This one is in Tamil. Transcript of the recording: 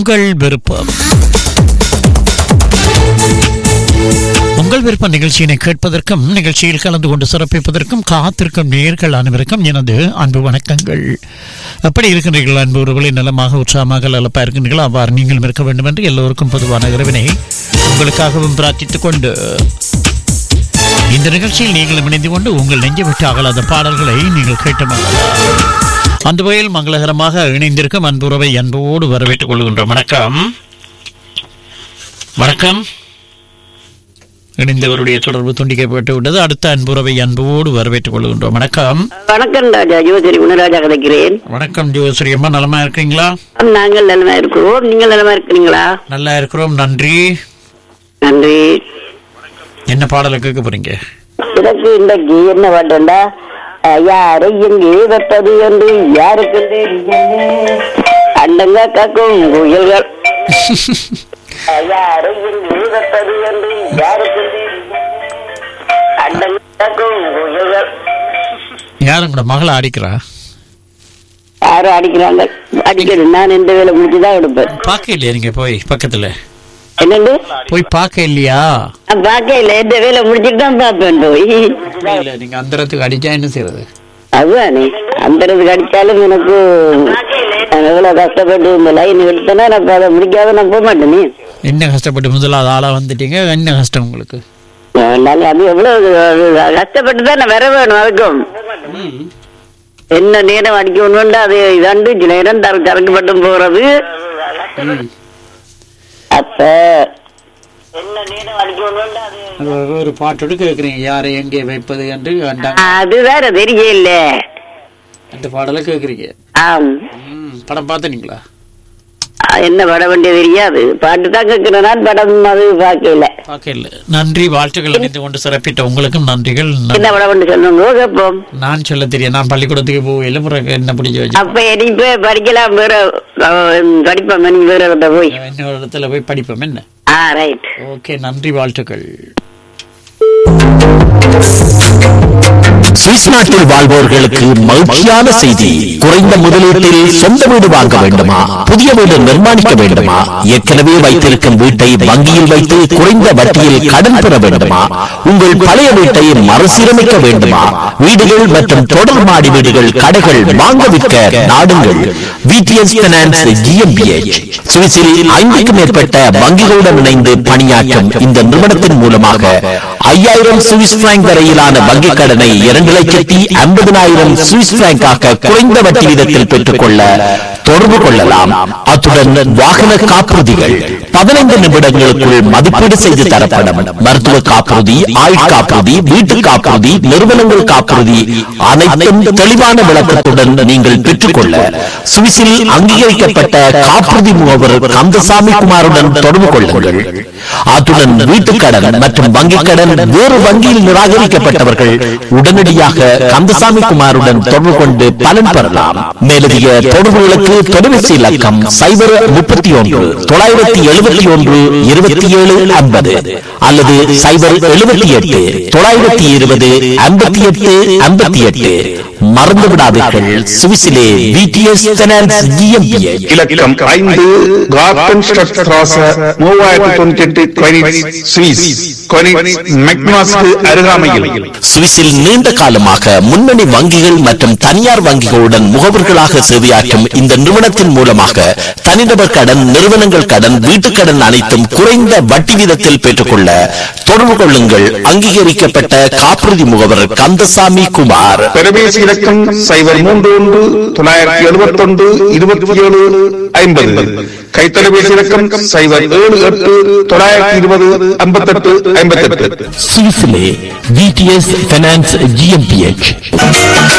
உங்கள் விருப்பம் உங்கள் விருப்ப நிகழ்ச்சியினை கேட்பதற்கும் நிகழ்ச்சியில் கலந்து கொண்டு சிறப்பிப்பதற்கும் காத்திருக்கும் நேர்கள் அனைவருக்கும் எனது அன்பு வணக்கங்கள் எப்படி இருக்கின்றீர்கள் அன்பு உறவுகளை நலமாக உற்சாகமாக லலப்பா இருக்கின்றீர்கள் அவ்வாறு நீங்களும் இருக்க வேண்டும் என்று எல்லோருக்கும் பொதுவான இறைவனை உங்களுக்காகவும் பிரார்த்தித்துக் கொண்டு இந்த நிகழ்ச்சியில் நீங்கள் இணைந்து கொண்டு உங்கள் நெஞ்சு விட்டு அகலாத பாடல்களை நீங்கள் கேட்டு மகிழலாம் அந்த வகையில் மங்களகரமாக இணைந்திருக்கும் அன்புறவை அன்போடு வரவேற்றுக் கொள்கின்றோம் வணக்கம் வணக்கம் இணைந்தவருடைய தொடர்பு துண்டிக்கப்பட்டு விட்டது அடுத்த அன்புறவை அன்போடு வரவேற்றுக் கொள்கின்றோம் வணக்கம் வணக்கம் ராஜா யோசரி குணராஜா கதைக்கிறேன் வணக்கம் ஜோஸ்ரீ அம்மா நலமா இருக்கீங்களா நாங்கள் நலமா இருக்கிறோம் நீங்கள் நலமா இருக்கிறீங்களா நல்லா இருக்கிறோம் நன்றி நன்றி என்ன பாடலை கேட்க போறீங்க எனக்கு இன்றைக்கு என்ன பாட்டுண்டா யாரை எங்கே வெப்பது என்று யாருக்கு தெரியுமே அண்டங்க கக்கும் குயல்கள் யாரை எங்கே வெப்பது என்று யாருக்கு தெரியுமே அண்டங்க கக்கும் குயல்கள் யாரும் கூட மகளை அடிக்கிறா யாரும் அடிக்கிறாங்க அடிக்கிறது நான் எந்த வேலை முடிச்சுதான் எடுப்பேன் பார்க்க இல்லையா நீங்க போய் பக்கத்துல என்னண்டு போய் பார்க்க இல்லையா நான் பார்க்க இல்லை எந்த வேலை முடிச்சுட்டு தான் பார்ப்பேன் போய் இல்ல நீங்க அந்தரத்துக்கு அடிச்சா என்ன செய்யறது அதுதானே அந்தரத்துக்கு அடிச்சாலும் எனக்கு நான் எவ்வளவு கஷ்டப்பட்டு இந்த லைன் எடுத்தேன்னா நான் அதை முடிக்காத நான் போக மாட்டேனே என்ன கஷ்டப்பட்டு முதலாவது ஆளா வந்துட்டீங்க என்ன கஷ்டம் உங்களுக்கு நான் அது எவ்வளவு கஷ்டப்பட்டு தான் நான் வர வேணும் அதுக்கும் என்ன நேரம் அடிக்கணும்னு அது இதாண்டு சில நேரம் தர தரக்கப்பட்டு போறது அப்ப என்ன நேரம் அடிக்கணும்னு அது அது ஒரு பாட்டோடு கேட்குறீங்க யாரை எங்கே வைப்பது என்று கண்டாங்க அது வேற தெரியல அந்த பாடலை கேட்குறீங்க ஆம் ம், படம் பார்த்தீங்களா ஆ, என்ன பட வேண்டியது தெரியாது பாட்டு தான் கேட்கிறேன் நான் படம் அது பார்க்கல பார்க்க இல்லை நன்றி வாழ்த்துக்கள் இணைந்து கொண்டு சிறப்பிட்ட உங்களுக்கும் நன்றிகள் ந- என்ன படம் வேண்டு சொல்லுங்க கேட்போம் நான் சொல்ல தெரியும் நான் பள்ளிக்கூடத்துக்கு போகல முறை என்ன பிடிச்சி வச்சு அப்ப நீ போய் படிக்கலாம் வேற படிப்போம் நீ வேற இடத்த போய் இன்னொரு இடத்துல போய் படிப்போம் என்ன ஆ ரைட் ஓகே நன்றி வாழ்த்துக்கள் சுவிஸ் நாட்டில் வாழ்வோர்களுக்கு மகிழ்ச்சியான செய்தி குறைந்த முதலீட்டில் சொந்த வீடு வாங்க வேண்டுமா புதிய வீடு நிர்மாணிக்க வேண்டுமா ஏற்கனவே வைத்திருக்கும் வீட்டை வங்கியில் வைத்து குறைந்த வட்டியில் கடன் பெற வேண்டுமா உங்கள் பழைய வீட்டை மறுசீரமைக்க வேண்டுமா வீடுகள் மற்றும் தொடர் மாடி வீடுகள் கடைகள் வாங்க விற்க நாடுங்கள் விடிஎஸ் பினான்ஸ் ஜிஎம்பிஎச் சுவிஸில் ஐந்துக்கும் மேற்பட்ட வங்கிகளுடன் இணைந்து பணியாற்றும் இந்த நிறுவனத்தின் மூலமாக ஐயாயிரம் சுவிஸ் பிராங்க் வரையிலான வங்கிக் கடனை இரண்டு லட்சத்தி ஐம்பதினாயிரம் சுவிஸ் பிராங்காக குறைந்த வட்டி வீதத்தில் பெற்றுக்கொள்ள தொடர்பு கொள்ளலாம் அத்துடன் வாகன காப்புறுதிகள் பதினைந்து நிமிடங்களுக்குள் மதிப்பீடு செய்து தரப்படும் மருத்துவ காப்புறுதி ஆயுள் காப்புறுதி வீட்டு காப்புறுதி நிறுவனங்கள் காப்புறுதி அனைத்தும் தெளிவான விளக்கத்துடன் நீங்கள் பெற்றுக்கொள்ள சுவிஸில் அங்கீகரிக்கப்பட்ட காப்புறுதி முகவர் கந்தசாமி குமாருடன் தொடர்பு கொள்ளுங்கள் அத்துடன் வீட்டுக் கடன் மற்றும் வங்கிக் கடன் வேறு வங்கியில் நிராகரிக்கப்பட்டவர்கள் உடனடியாக கந்தசாமி குமாருடன் தொடர்பு கொண்டு பலன் பெறலாம் மேலதிக தொடர்புகளுக்கு தொலைபேசி இலக்கம் சைபர் முப்பத்தி ஒன்று தொள்ளாயிரத்தி எழுபத்தி ஒன்று இருபத்தி ஏழு ஐம்பது அல்லது சைபர் எழுபத்தி எட்டு தொள்ளாயிரத்தி இருபது ஐம்பத்தி எட்டு ஐம்பத்தி எட்டு மறந்து விடாதீர்கள் சுவிஸிலே விடிஎஸ் பைனான்ஸ் GmbH. இலக்கம் ஐந்து கார்டன் ஸ்ட்ராச மூவாயிரத்தி தொண்ணூத்தி எட்டு கொனிட்ஸ் சுவிஸ் கொனிட்ஸ் மெக்னாஸ்க்கு அருகாமையில் சுவிஸில் நீண்ட காலமாக முன்னணி வங்கிகள் மற்றும் தனியார் வங்கிகளுடன் முகவர்களாக சேவையாற்றும் இந்த நிறுவனத்தின் மூலமாக தனிநபர் கடன் நிறுவனங்கள் கடன் வீட்டுக் கடன் அனைத்தும் குறைந்த வட்டி வீதத்தில் பெற்றுக்கொள்ள தொடர்பு கொள்ளுங்கள் அங்கீகரிக்கப்பட்ட காப்புறுதி முகவர் கந்தசாமி குமார் தொலைபேசி இலக்கம் சைபர் மூன்று ஒன்று தொள்ளாயிரத்தி எழுபத்தி ஒன்று இருபத்தி ஏழு ஐம்பது கைத்தொலைபேசி இலக்கம் சைபர் ஏழு எட்டு தொள்ளாயிரத்தி இருபது ஐம்பத்தெட்டு ஐம்பத்தெட்டு சுவிஸிலே விடிஎஸ் பைனான்ஸ் ஜிஎம்பிஎச்